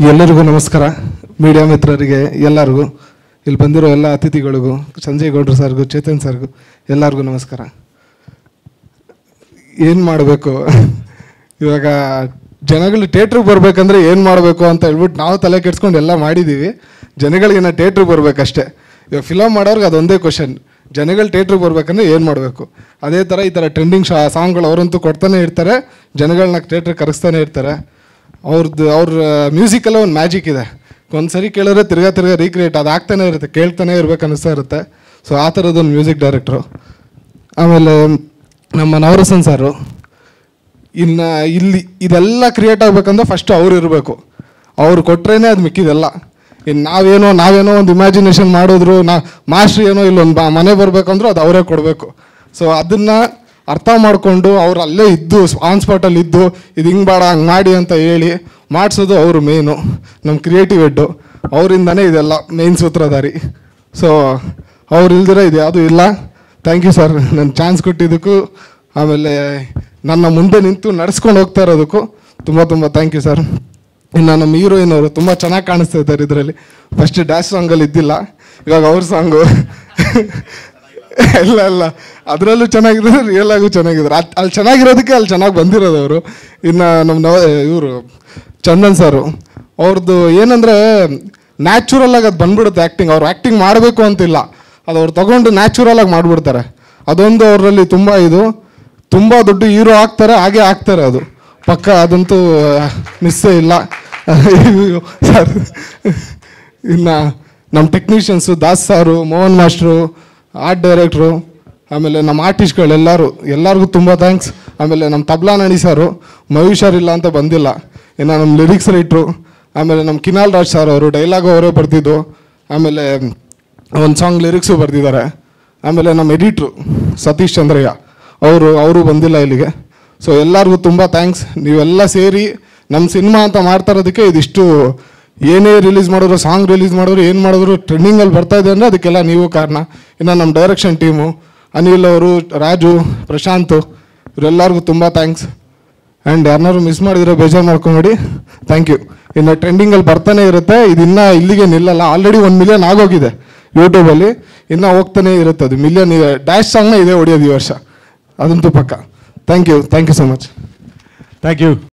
ಎಲ್ಲರಿಗೂ ನಮಸ್ಕಾರ ಮೀಡಿಯಾ ಮಿತ್ರರಿಗೆ ಎಲ್ಲರಿಗೂ ಇಲ್ಲಿ ಬಂದಿರೋ ಎಲ್ಲ ಅತಿಥಿಗಳಿಗೂ ಸಂಜಯ್ ಗೌಡ್ರು ಸರ್ಗೂ ಚೇತನ್ ಸರ್ಗೂ ಎಲ್ಲರಿಗೂ ನಮಸ್ಕಾರ ಏನು ಮಾಡಬೇಕು ಇವಾಗ ಜನಗಳು ಥಿಯೇಟ್ರಿಗೆ ಬರ್ಬೇಕಂದ್ರೆ ಏನು ಮಾಡಬೇಕು ಅಂತ ಹೇಳ್ಬಿಟ್ಟು ನಾವು ತಲೆ ಕೆಡ್ಸ್ಕೊಂಡು ಎಲ್ಲ ಮಾಡಿದ್ದೀವಿ ಜನಗಳಿಗೆ ನಾ ಥಿಯೇಟ್ರಿಗೆ ಬರ್ಬೇಕಷ್ಟೇ ಇವಾಗ ಫಿಲಮ್ ಮಾಡೋರ್ಗೆ ಅದೊಂದೇ ಕ್ವಶನ್ ಜನಗಳು ಥಿಯೇಟ್ರಿಗೆ ಬರ್ಬೇಕಂದ್ರೆ ಏನು ಮಾಡಬೇಕು ಅದೇ ಥರ ಈ ಥರ ಟ್ರೆಂಡಿಂಗ್ ಶಾ ಸಾಂಗ್ಗಳು ಅವರಂತೂ ಕೊಡ್ತಾನೆ ಇರ್ತಾರೆ ಜನಗಳನ್ನ ಥಿಯೇಟ್ರಿಗೆ ಕರೆಸ್ತಾನೆ ಇರ್ತಾರೆ ಅವ್ರದ್ದು ಅವ್ರ ಮ್ಯೂಸಿಕಲ್ಲ ಒಂದು ಮ್ಯಾಜಿಕ್ ಇದೆ ಒಂದು ಸರಿ ಕೇಳಿದ್ರೆ ತಿರ್ಗಾ ತಿರ್ಗಾ ರೀಕ್ರಿಯೇಟ್ ಅದು ಆಗ್ತಾನೆ ಇರುತ್ತೆ ಕೇಳ್ತಾನೆ ಇರ್ಬೇಕು ಅನ್ನಿಸ್ತಾ ಇರುತ್ತೆ ಸೊ ಆ ಥರದ್ದೊಂದು ಮ್ಯೂಸಿಕ್ ಡೈರೆಕ್ಟ್ರು ಆಮೇಲೆ ನಮ್ಮ ನವರಸನ್ ಸಾರು ಇನ್ನು ಇಲ್ಲಿ ಇದೆಲ್ಲ ಕ್ರಿಯೇಟ್ ಆಗಬೇಕಂದ್ರೆ ಫಸ್ಟ್ ಅವ್ರು ಇರಬೇಕು ಅವ್ರು ಕೊಟ್ರೇನೆ ಅದು ಮಿಕ್ಕಿದೆಲ್ಲ ಇನ್ನು ನಾವೇನೋ ನಾವೇನೋ ಒಂದು ಇಮ್ಯಾಜಿನೇಷನ್ ಮಾಡಿದ್ರು ನಾ ಮಾಸ್ಟ್ರ್ ಏನೋ ಇಲ್ಲೊಂದು ಬಾ ಮನೆ ಬರಬೇಕಂದ್ರೂ ಅದು ಅವರೇ ಕೊಡಬೇಕು ಸೊ ಅದನ್ನು ಅರ್ಥ ಮಾಡಿಕೊಂಡು ಅವ್ರು ಅಲ್ಲೇ ಇದ್ದು ಆನ್ ಸ್ಪಾಟಲ್ಲಿ ಇದ್ದು ಇದು ಹಿಂಗೆ ಬೇಡ ಹಂಗೆ ಮಾಡಿ ಅಂತ ಹೇಳಿ ಮಾಡಿಸೋದು ಅವರು ಮೇಯ್ನು ನಮ್ಮ ಕ್ರಿಯೇಟಿವ್ ಹೆಡ್ಡು ಅವರಿಂದನೇ ಇದೆಲ್ಲ ಮೇಯ್ನ್ ಸೂತ್ರಧಾರಿ ಸೊ ಅವ್ರು ಇಲ್ದಿರ ಇದು ಯಾವುದೂ ಇಲ್ಲ ಥ್ಯಾಂಕ್ ಯು ಸರ್ ನನ್ನ ಚಾನ್ಸ್ ಕೊಟ್ಟಿದ್ದಕ್ಕೂ ಆಮೇಲೆ ನನ್ನ ಮುಂದೆ ನಿಂತು ನಡೆಸ್ಕೊಂಡು ಹೋಗ್ತಾ ಇರೋದಕ್ಕೂ ತುಂಬ ತುಂಬ ಥ್ಯಾಂಕ್ ಯು ಸರ್ ಇನ್ನು ನಮ್ಮ ಹೀರೋಯಿನ್ ಅವರು ತುಂಬ ಚೆನ್ನಾಗಿ ಕಾಣಿಸ್ತಾ ಇದ್ದಾರೆ ಇದರಲ್ಲಿ ಫಸ್ಟ್ ಡ್ಯಾಶ್ ಸಾಂಗಲ್ಲಿ ಇದ್ದಿಲ್ಲ ಇವಾಗ ಅವ್ರ ಸಾಂಗು ಇಲ್ಲ ಇಲ್ಲ ಅದರಲ್ಲೂ ಚೆನ್ನಾಗಿದ್ದಾರೆ ರಿಯಲ್ ಆಗು ಚೆನ್ನಾಗಿದ್ದಾರೆ ಅಲ್ಲಿ ಅಲ್ಲಿ ಚೆನ್ನಾಗಿರೋದಕ್ಕೆ ಅಲ್ಲಿ ಚೆನ್ನಾಗಿ ಬಂದಿರೋದು ಅವರು ಇನ್ನು ನಮ್ಮ ನವ ಇವರು ಚಂದನ್ ಸರು ಅವ್ರದ್ದು ಏನಂದರೆ ನ್ಯಾಚುರಲ್ ಆಗಿ ಅದು ಬಂದ್ಬಿಡುತ್ತೆ ಆ್ಯಕ್ಟಿಂಗ್ ಅವ್ರು ಆ್ಯಕ್ಟಿಂಗ್ ಮಾಡಬೇಕು ಅಂತಿಲ್ಲ ಅದು ಅವ್ರು ತಗೊಂಡು ನ್ಯಾಚುರಲ್ ಆಗಿ ಮಾಡಿಬಿಡ್ತಾರೆ ಅದೊಂದು ಅವರಲ್ಲಿ ತುಂಬ ಇದು ತುಂಬ ದೊಡ್ಡ ಹೀರೋ ಆಗ್ತಾರೆ ಹಾಗೆ ಆಗ್ತಾರೆ ಅದು ಪಕ್ಕ ಅದಂತೂ ಮಿಸ್ಸೇ ಇಲ್ಲ ಸರ್ ಇನ್ನು ನಮ್ಮ ಟೆಕ್ನಿಷಿಯನ್ಸು ದಾಸ್ ಸಾರು ಮೋಹನ್ ಮಾಸ್ಟ್ರು ಆರ್ಟ್ ಡೈರೆಕ್ಟ್ರು ಆಮೇಲೆ ನಮ್ಮ ಆರ್ಟಿಸ್ಟ್ಗಳೆಲ್ಲರೂ ಎಲ್ಲರಿಗೂ ತುಂಬ ಥ್ಯಾಂಕ್ಸ್ ಆಮೇಲೆ ನಮ್ಮ ತಬ್ಲಾ ನಣಿ ಸಾರು ಮಯೂಷರ್ ಇಲ್ಲ ಅಂತ ಬಂದಿಲ್ಲ ಇನ್ನು ನಮ್ಮ ಲಿರಿಕ್ಸ್ ರೈಟ್ರು ಆಮೇಲೆ ನಮ್ಮ ಕಿನಾಲ್ ರಾಜ್ ಸರ್ ಅವರು ಡೈಲಾಗ್ ಅವರೇ ಬರ್ತಿದ್ದು ಆಮೇಲೆ ಒಂದು ಸಾಂಗ್ ಲಿರಿಕ್ಸು ಬರ್ತಿದ್ದಾರೆ ಆಮೇಲೆ ನಮ್ಮ ಎಡಿಟ್ರು ಸತೀಶ್ ಚಂದ್ರಯ್ಯ ಅವರು ಅವರು ಬಂದಿಲ್ಲ ಇಲ್ಲಿಗೆ ಸೊ ಎಲ್ಲರಿಗೂ ತುಂಬ ಥ್ಯಾಂಕ್ಸ್ ನೀವೆಲ್ಲ ಸೇರಿ ನಮ್ಮ ಸಿನಿಮಾ ಅಂತ ಮಾಡ್ತಾ ಇರೋದಕ್ಕೆ ಇದಿಷ್ಟು ಏನೇ ರಿಲೀಸ್ ಮಾಡಿದ್ರು ಸಾಂಗ್ ರಿಲೀಸ್ ಮಾಡಿದ್ರು ಏನು ಮಾಡಿದ್ರು ಟ್ರೆಂಡಿಂಗಲ್ಲಿ ಬರ್ತಾ ಇದೆ ಅಂದರೆ ಅದಕ್ಕೆಲ್ಲ ನೀವು ಕಾರಣ ಇನ್ನು ನಮ್ಮ ಡೈರೆಕ್ಷನ್ ಟೀಮು ಅನಿಲ್ ಅವರು ರಾಜು ಪ್ರಶಾಂತ್ ಇವರೆಲ್ಲರಿಗೂ ತುಂಬ ಥ್ಯಾಂಕ್ಸ್ ಆ್ಯಂಡ್ ಯಾರನ್ನಾರು ಮಿಸ್ ಮಾಡಿದ್ರೆ ಬೇಜಾರು ಮಾಡ್ಕೊಂಬೇಡಿ ಥ್ಯಾಂಕ್ ಯು ಇನ್ನು ಟ್ರೆಂಡಿಂಗಲ್ಲಿ ಬರ್ತಾನೆ ಇರುತ್ತೆ ಇದಿನ್ನ ಇಲ್ಲಿಗೆ ನಿಲ್ಲಲ್ಲ ಆಲ್ರೆಡಿ ಒಂದು ಮಿಲಿಯನ್ ಆಗೋಗಿದೆ ಯೂಟ್ಯೂಬಲ್ಲಿ ಇನ್ನೂ ಹೋಗ್ತಾನೆ ಇರುತ್ತೆ ಅದು ಮಿಲಿಯನ್ ಇದೆ ಡ್ಯಾಶ್ ಸಾಂಗ್ನ ಇದೆ ಹೊಡಿಯೋದು ಈ ವರ್ಷ ಅದಂತೂ ಪಕ್ಕ thank you thank you so much thank you